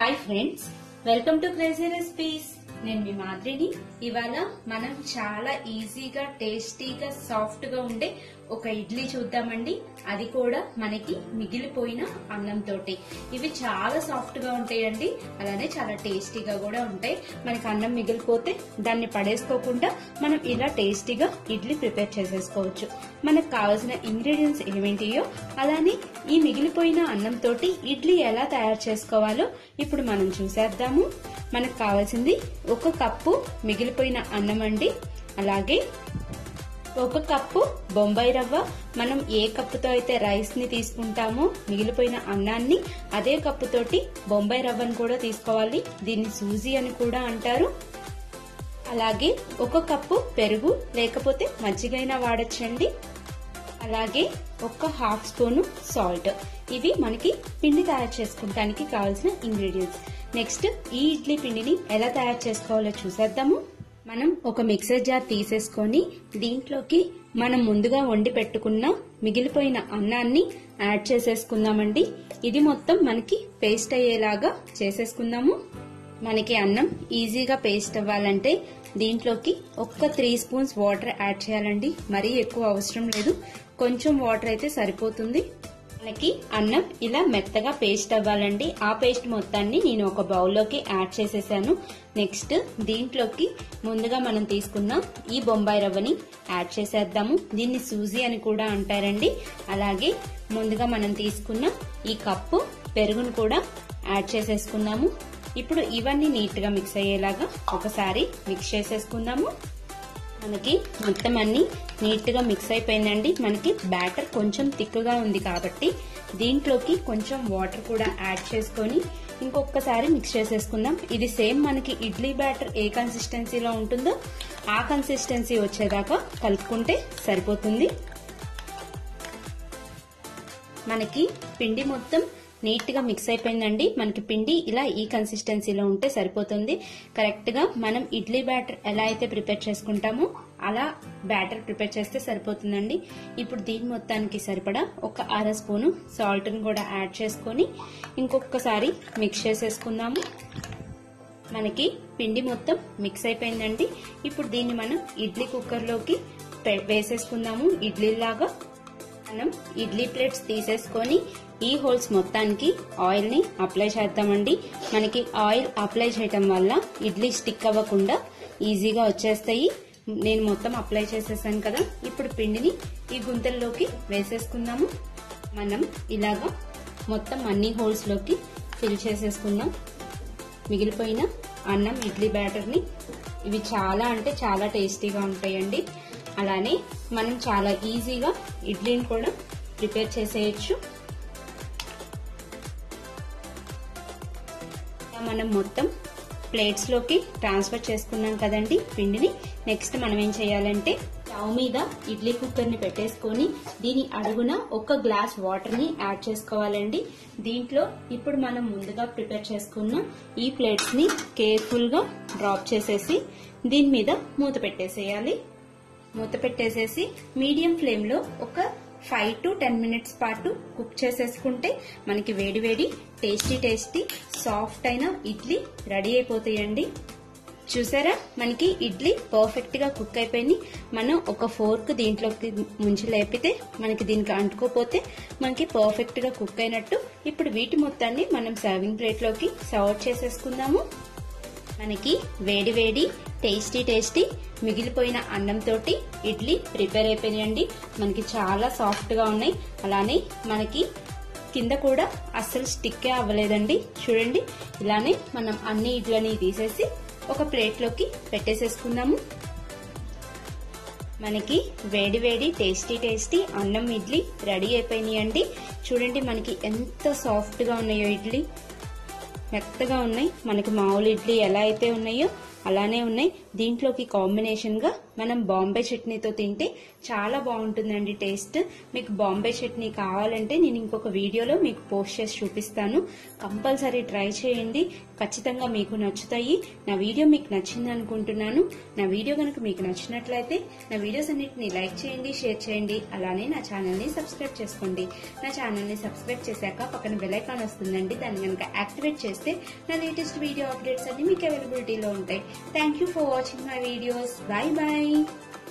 hi friends welcome to crazy recipes నేను మీ మాదిరిని ఇవాళ మనం చాలా ఈజీగా టేస్టీగా సాఫ్ట్ గా ఉండే ఒక ఇడ్లీ చూద్దామండి అది కూడా మనకి మిగిలిపోయిన అన్నం తోటి ఇవి చాలా సాఫ్ట్ గా ఉంటాయండి అలానే చాలా టేస్టీగా కూడా ఉంటాయి మనకి అన్నం మిగిలిపోతే దాన్ని పడేసుకోకుండా మనం ఇలా టేస్టీగా ఇడ్లీ ప్రిపేర్ చేసేసుకోవచ్చు మనకు కావాల్సిన ఇంగ్రీడియంట్స్ ఏమేంటియో అలానే ఈ మిగిలిపోయిన అన్నం తోటి ఇడ్లీ ఎలా తయారు చేసుకోవాలో ఇప్పుడు మనం చూసేద్దాము మనకు కావాల్సింది ఒక కప్పు మిగిలిపోయిన అన్నం అండి అలాగే ఒక కప్పు బొంబాయి రవ్వ మనం ఏ కప్పుతో అయితే రైస్ ని తీసుకుంటామో మిగిలిపోయిన అన్నాన్ని అదే కప్పుతోటి బొంబాయి రవ్వను కూడా తీసుకోవాలి దీన్ని సూజీ అని కూడా అంటారు అలాగే ఒక కప్పు పెరుగు లేకపోతే మజ్జిగైనా వాడచ్చండి అలాగే ఒక హాఫ్ స్పూన్ సాల్ట్ ఇవి మనకి పిండి తయారు చేసుకోవడానికి కావాల్సిన ఇంగ్రీడియంట్స్ నెక్స్ట్ ఈ ఇడ్లీ పిండిని ఎలా తయారు చేసుకోవాలో చూసేద్దాము మనం ఒక మిక్సర్ జార్ తీసేసుకొని దీంట్లోకి మనం ముందుగా వండి పెట్టుకున్న మిగిలిపోయిన అన్నాన్ని యాడ్ చేసేసుకుందామండి ఇది మొత్తం మనకి పేస్ట్ అయ్యేలాగా చేసేసుకుందాము మనకి అన్నం ఈజీగా పేస్ట్ అవ్వాలంటే దీంట్లోకి ఒక్క త్రీ స్పూన్స్ వాటర్ యాడ్ చేయాలండి మరీ ఎక్కువ అవసరం లేదు కొంచెం వాటర్ అయితే సరిపోతుంది మనకి అన్నం ఇలా మెత్తగా పేస్ట్ అవ్వాలండి ఆ పేస్ట్ మొత్తాన్ని నేను ఒక బౌల్లోకి యాడ్ చేసేసాను నెక్స్ట్ దీంట్లోకి ముందుగా మనం తీసుకున్న ఈ బొంబాయి రవ్వని యాడ్ చేసేద్దాము దీన్ని సూజీ అని కూడా అంటారండి అలాగే ముందుగా మనం తీసుకున్న ఈ కప్పు పెరుగును కూడా యాడ్ చేసేసుకున్నాము ఇప్పుడు ఇవన్నీ నీట్ గా మిక్స్ అయ్యేలాగా ఒకసారి మిక్స్ చేసేసుకుందాము మనకి మొత్తం అన్ని నీట్ గా మిక్స్ అయిపోయిందండి మనకి బ్యాటర్ కొంచెం థిక్గా ఉంది కాబట్టి దీంట్లోకి కొంచెం వాటర్ కూడా యాడ్ చేసుకొని ఇంకొకసారి మిక్స్ చేసేసుకుందాం ఇది సేమ్ మనకి ఇడ్లీ బ్యాటర్ ఏ కన్సిస్టెన్సీలో ఉంటుందో ఆ కన్సిస్టెన్సీ వచ్చేదాకా కలుపుకుంటే సరిపోతుంది మనకి పిండి మొత్తం నీట్ గా మిక్స్ అయిపోయిందండి మనకి పిండి ఇలా ఈ కన్సిస్టెన్సీలో ఉంటే సరిపోతుంది కరెక్ట్ గా మనం ఇడ్లీ బ్యాటర్ ఎలా అయితే ప్రిపేర్ చేసుకుంటామో అలా బ్యాటర్ ప్రిపేర్ చేస్తే సరిపోతుందండి ఇప్పుడు దీని మొత్తానికి సరిపడా ఒక అర స్పూను సాల్ట్ ని కూడా యాడ్ చేసుకొని ఇంకొకసారి మిక్స్ చేసేసుకుందాము మనకి పిండి మొత్తం మిక్స్ అయిపోయిందండి ఇప్పుడు దీన్ని మనం ఇడ్లీ కుక్కర్లోకి వేసేసుకుందాము ఇడ్లీ లాగా మనం ఇడ్లీ ప్లేట్స్ తీసేసుకొని ఈ హోల్స్ మొత్తానికి ఆయిల్ ని అప్లై చేద్దామండి మనకి ఆయిల్ అప్లై చేయటం వల్ల ఇడ్లీ స్టిక్ అవ్వకుండా ఈజీగా వచ్చేస్తాయి నేను మొత్తం అప్లై చేసేసాను కదా ఇప్పుడు పిండిని ఈ గుంతల్లోకి వేసేసుకుందాము మనం ఇలాగా మొత్తం అన్ని హోల్స్ లోకి ఫిల్ చేసేసుకుందాం మిగిలిపోయిన అన్నం ఇడ్లీ బ్యాటర్ ని ఇవి చాలా అంటే చాలా టేస్టీగా ఉంటాయండి అలానే మనం చాలా ఈజీగా ఇడ్లీని కూడా ప్రిపేర్ చేసేయచ్చు మనం మొత్తం ప్లేట్స్ లోకి ట్రాన్స్ఫర్ చేసుకున్నాం కదండి పిండిని నెక్స్ట్ మనం ఏం చేయాలంటే స్టవ్ మీద ఇడ్లీ కుక్కర్ ని పెట్టేసుకొని దీని అడుగున ఒక గ్లాస్ వాటర్ ని యాడ్ చేసుకోవాలండి దీంట్లో ఇప్పుడు మనం ముందుగా ప్రిపేర్ చేసుకున్న ఈ ప్లేట్స్ ని కేర్ఫుల్ గా డ్రాప్ చేసేసి దీని మీద మూత పెట్టేసేయాలి మూత పెట్టేసేసి మీడియం ఫ్లేమ్ లో ఒక ఫైవ్ టు టెన్ మినిట్స్ పాటు కుక్ చేసేసుకుంటే మనకి వేడి వేడి టేస్టీ టేస్టీ సాఫ్ట్ అయిన ఇడ్లీ రెడీ అయిపోతాయండి చూసారా మనకి ఇడ్లీ పర్ఫెక్ట్ గా కుక్ అయిపోయింది మనం ఒక ఫోర్క్ దీంట్లోకి ముంచి లేపితే మనకి దీనికి అంటుకోపోతే మనకి పర్ఫెక్ట్ గా కుక్ అయినట్టు ఇప్పుడు వీటి మొత్తాన్ని మనం సర్వింగ్ ప్లేట్ లోకి సర్వ్ చేసేసుకుందాము మనకి వేడి వేడి టేస్టీ టేస్టీ మిగిలిపోయిన అన్నం తోటి ఇడ్లీ ప్రిపేర్ అయిపోయినాయండి మనకి చాలా సాఫ్ట్ గా ఉన్నాయి అలానే మనకి కింద కూడా అస్సలు స్టిక్కే అవ్వలేదండి చూడండి ఇలానే మనం అన్ని ఇడ్లని తీసేసి ఒక ప్లేట్లోకి పెట్టేసేసుకుందాము మనకి వేడి వేడి టేస్టీ టేస్టీ అన్నం ఇడ్లీ రెడీ అయిపోయినాయండి చూడండి మనకి ఎంత సాఫ్ట్గా ఉన్నాయో ఇడ్లీ మెత్తగా ఉన్నాయి మనకి మామూలు ఇడ్లీ ఎలా అయితే ఉన్నాయో అలానే ఉన్నాయి దీంట్లోకి కాంబినేషన్ గా మనం బాంబే చట్నీతో తింటే చాలా బాగుంటుందండి టేస్ట్ మీకు బాంబే చట్నీ కావాలంటే నేను ఇంకొక వీడియోలో మీకు పోస్ట్ చేసి చూపిస్తాను కంపల్సరీ ట్రై చేయండి ఖచ్చితంగా మీకు నచ్చుతాయి నా వీడియో మీకు నచ్చింది అనుకుంటున్నాను నా వీడియో కనుక మీకు నచ్చినట్లయితే నా వీడియోస్ అన్నిటిని లైక్ చేయండి షేర్ చేయండి అలానే నా ఛానల్ ని సబ్స్క్రైబ్ చేసుకోండి నా ఛానల్ ని సబ్స్క్రైబ్ చేశాక పక్కన బెల్ ఐకాన్ వస్తుందండి దాన్ని కనుక యాక్టివేట్ చేస్తే నా లేటెస్ట్ వీడియో అప్డేట్స్ అన్ని మీకు అవైలబిలిటీలో ఉంటాయి thank you for watching my videos bye bye